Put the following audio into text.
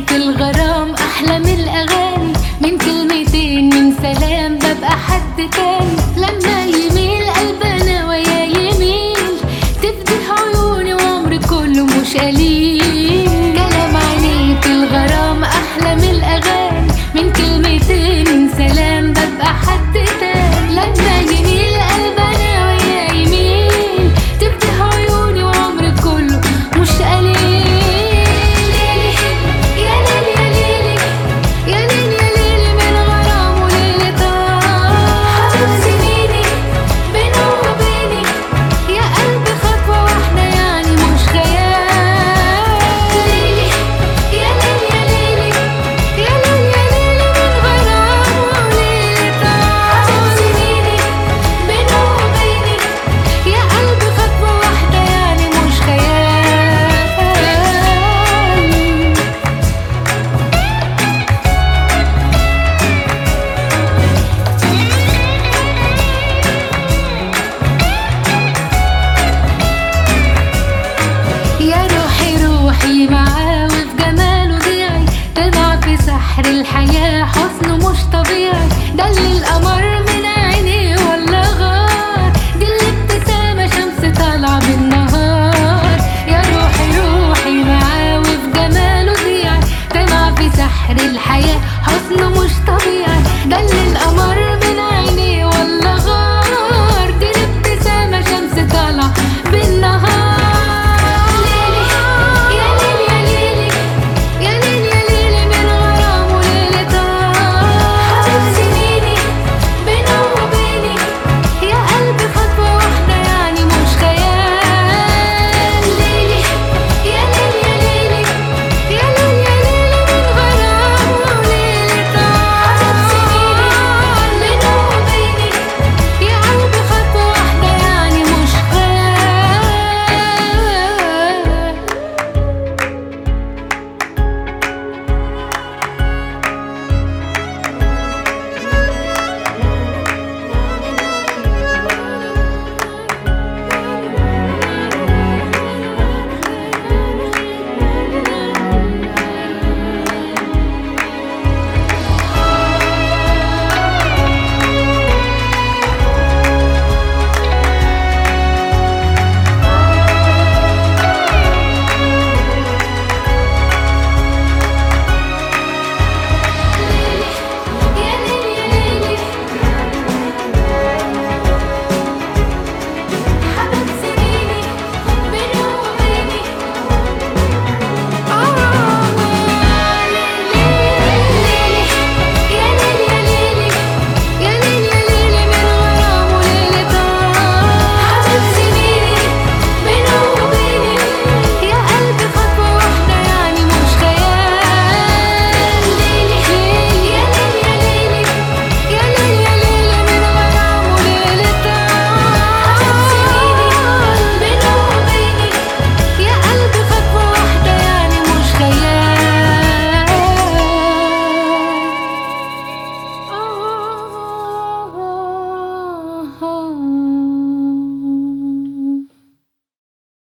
في الغرام أحلى من الأغاني من كلمتين من سلام ببقى حد تاني لما يميل قلبنا ويا يميل تفتح عيوني وعمري كله مش قليل كلام عينيك الغرام أحلى من الأغاني من كلمتين من سلام ببقى حد تاني لما يميل قلبنا ويا يميل تفتح عيوني وعمري كله مش قليل يا ليل يا ليل يا ليل يا ليل من غرام وليل طار حبيب سنيني بينه وبيني يا قلبي خطوة واحدة يعني مش خيال ليلي يا ليل يا ليلي يا ليل يا ليل من غرام وليل طار حبيب سنيني بينه وبيني يا قلبي خطوة واحدة يعني مش خيال يا روحي روحي معاه وفي جماله ضيعي تضع في سحر الحياة حسنه مش طبيعي ده اللي